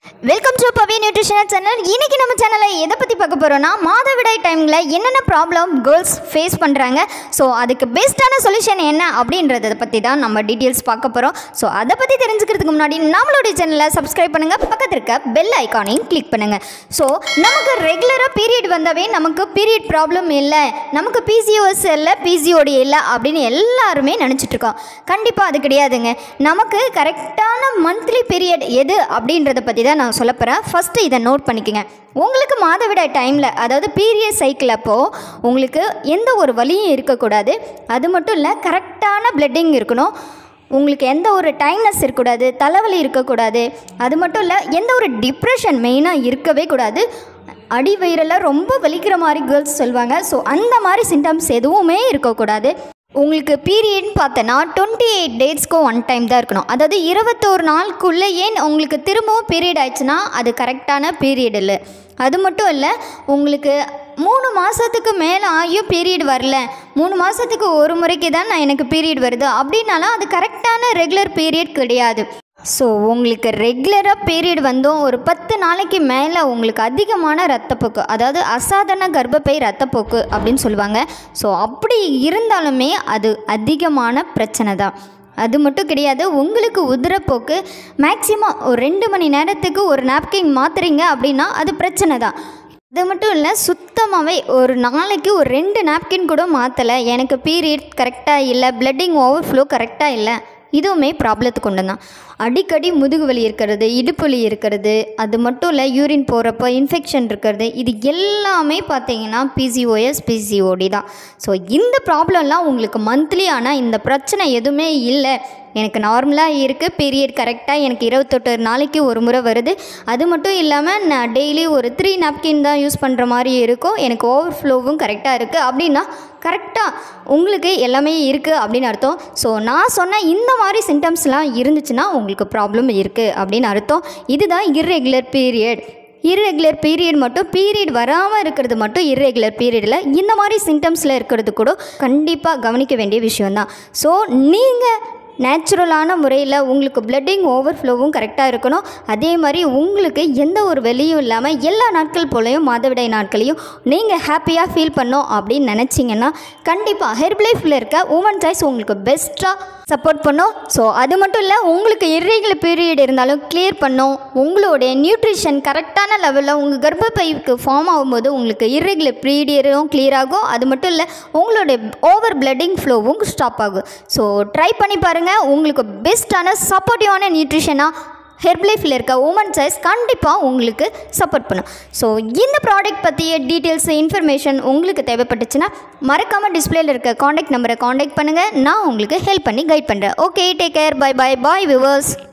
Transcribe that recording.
welcome to Pavi nutritional channel இன்னைக்கு நம்ம சேனலில் எதை பற்றி பார்க்க போகிறோம்னா மாதவிடாய் டைமில் என்னென்ன ப்ராப்ளம் கேர்ள்ஸ் ஃபேஸ் பண்ணுறாங்க ஸோ அதுக்கு பெஸ்ட்டான சொல்யூஷன் என்ன அப்படின்றத பற்றி தான் நம்ம டீட்டெயில்ஸ் பார்க்க போகிறோம் ஸோ அதை பற்றி தெரிஞ்சுக்கிறதுக்கு முன்னாடி நம்மளுடைய சேனலை சப்ஸ்கிரைப் பண்ணுங்கள் பக்கத்தில் இருக்க பெல் ஐக்கானையும் கிளிக் பண்ணுங்கள் ஸோ நமக்கு ரெகுலராக பீரியட் வந்தாவே நமக்கு பீரியட் ப்ராப்ளம் இல்லை நமக்கு பிசிஓஎஸ் இல்லை பிசிஓடி இல்லை அப்படின்னு எல்லாருமே நினச்சிட்டு இருக்கோம் கண்டிப்பாக அது கிடையாதுங்க நமக்கு கரெக்டான மந்த்லி பீரியட் எது அப்படின்றத பற்றி தான் நான் சொல்ல போகிறேன் ஃபஸ்ட்டு இதை நோட் பண்ணிக்கோங்க உங்களுக்கு மாதவிடாய் டைமில் அதாவது பீரியட் சைக்கிள் அப்போது உங்களுக்கு எந்த ஒரு வலியும் இருக்கக்கூடாது அது மட்டும் இல்லை கரெக்டான பிளட்டிங் இருக்கணும் உங்களுக்கு எந்த ஒரு டைம்னஸ் இருக்கக்கூடாது தலைவலி இருக்கக்கூடாது அது மட்டும் இல்லை எந்த ஒரு டிப்ரெஷன் மெயினாக இருக்கவே கூடாது அடி வயிறெல்லாம் ரொம்ப வலிக்கிற மாதிரி கேர்ள்ஸ் சொல்லுவாங்க ஸோ அந்த மாதிரி சிம்டம்ஸ் எதுவுமே இருக்கக்கூடாது உங்களுக்கு பீரியட்னு பார்த்தோன்னா டுவெண்ட்டி எயிட் டேட்ஸ்க்கும் ஒன் டைம் தான் இருக்கணும் அதாவது இருபத்தோரு நாளுக்குள்ளேயே உங்களுக்கு திரும்பவும் பீரியட் ஆயிடுச்சுன்னா அது கரெக்டான பீரியட் இல்லை அது மட்டும் இல்லை உங்களுக்கு மூணு மாதத்துக்கு மேலே ஆகியும் பீரியட் வரல மூணு மாதத்துக்கு ஒரு முறைக்கு தான் நான் எனக்கு பீரியட் வருது அப்படின்னாலும் அது கரெக்டான ரெகுலர் பீரியட் கிடையாது ஸோ உங்களுக்கு ரெகுலராக பீரியட் வந்தும் ஒரு பத்து நாளைக்கு மேலே உங்களுக்கு அதிகமான ரத்தப்போக்கு அதாவது அசாதாரண கர்ப்பப்பை ரத்தப்போக்கு அப்படின்னு சொல்லுவாங்க ஸோ அப்படி இருந்தாலுமே அது அதிகமான பிரச்சனை தான் அது மட்டும் கிடையாது உங்களுக்கு உதிரப்போக்கு மேக்ஸிமம் ஒரு ரெண்டு மணி நேரத்துக்கு ஒரு நாப்கின் மாத்துறீங்க அப்படின்னா அது பிரச்சனை தான் அது மட்டும் இல்லை சுத்தமாகவே ஒரு நாளைக்கு ஒரு ரெண்டு நாப்கின் கூட மாற்றலை எனக்கு பீரியட் கரெக்டாக இல்லை பிளட்டிங் ஓவர்ஃப்ளோ கரெக்டாக இல்லை இதுவுமே ப்ராப்ளத்துக்கு கொண்டு தான் அடிக்கடி முதுகு வலி இருக்கிறது இடுப்பு வலி இருக்கிறது அது மட்டும் இல்லை யூரின் போகிறப்ப இன்ஃபெக்ஷன் இருக்கிறது இது எல்லாமே பார்த்தீங்கன்னா பிசிஓஎஸ் பிசிஓடி தான் ஸோ இந்த ப்ராப்ளம்லாம் உங்களுக்கு மந்த்லி ஆனால் இந்த பிரச்சனை எதுவுமே இல்லை எனக்கு நார்மலாக இருக்குது பீரியட் கரெக்டாக எனக்கு இருபத்தெட்டு நாளைக்கு ஒரு முறை வருது அது மட்டும் இல்லாமல் நான் டெய்லி ஒரு த்ரீ நாப்கின் தான் யூஸ் பண்ணுற மாதிரி இருக்கும் எனக்கு ஓவர்ஃப்ளோவும் கரெக்டாக இருக்குது அப்படின்னா கரெக்டாக உங்களுக்கு எல்லாமே இருக்குது அப்படின்னு அர்த்தம் ஸோ நான் சொன்ன இந்த மாதிரி சிம்டம்ஸ்லாம் இருந்துச்சுன்னா உங்களுக்கு ப்ராப்ளம் இருக்குது அப்படின்னு அர்த்தம் இதுதான் இர்ரெகுலர் பீரியட் இர்ரெகுலர் பீரியட் மட்டும் பீரியட் வராமல் இருக்கிறது மட்டும் இர்ரெகுலர் பீரியடில் இந்த மாதிரி சிம்டம்ஸில் இருக்கிறது கூட கண்டிப்பாக கவனிக்க வேண்டிய விஷயம்தான் ஸோ நீங்கள் நேச்சுரலான முறையில் உங்களுக்கு பிளட்டிங் ஓவர்ஃப்ளோவும் கரெக்டாக இருக்கணும் அதே மாதிரி உங்களுக்கு எந்த ஒரு வெளியும் இல்லாமல் எல்லா நாட்கள் போலையும் மாதவிடாய் நாட்களையும் நீங்கள் ஹாப்பியாக ஃபீல் பண்ணோம் அப்படின்னு நினச்சிங்கன்னா கண்டிப்பாக ஹெர்ப் லைஃப்பில் இருக்க உமன் சாய்ஸ் உங்களுக்கு பெஸ்ட்டாக சப்போர்ட் பண்ணும் ஸோ அது மட்டும் இல்லை உங்களுக்கு இர்ரெகுலர் பீரியட் இருந்தாலும் கிளியர் பண்ணும் உங்களுடைய நியூட்ரிஷன் கரெக்டான லெவலில் உங்கள் கர்ப்பப்பைக்கு ஃபார்ம் ஆகும்போது உங்களுக்கு இர்ரெகுலர் பீரியடும் கிளியர் ஆகும் அது மட்டும் இல்லை உங்களுடைய ஓவர் பிளட்டிங் ஃப்ளோவும் ஸ்டாப் ஆகும் ஸோ ட்ரை பண்ணி பாருங்கள் உங்களுக்கு பெஸ்ட்டான சப்போர்ட்டிவான நியூட்ரிஷனாக ஹெர்ப்லைஃபில் இருக்க உமன் சைஸ் கண்டிப்பாக உங்களுக்கு சப்போர்ட் பண்ணும் ஸோ இந்த ப்ராடக்ட் பற்றிய டீட்டெயில்ஸ் இன்ஃபர்மேஷன் உங்களுக்கு தேவைப்பட்டுச்சுன்னா மறக்காமல் டிஸ்பிளேல இருக்க காண்டாக்ட் நம்பரை காண்டாக்ட் பண்ணுங்கள் நான் உங்களுக்கு ஹெல்ப் பண்ணி கைட் பண்ணுறேன் okay take care bye bye bye viewers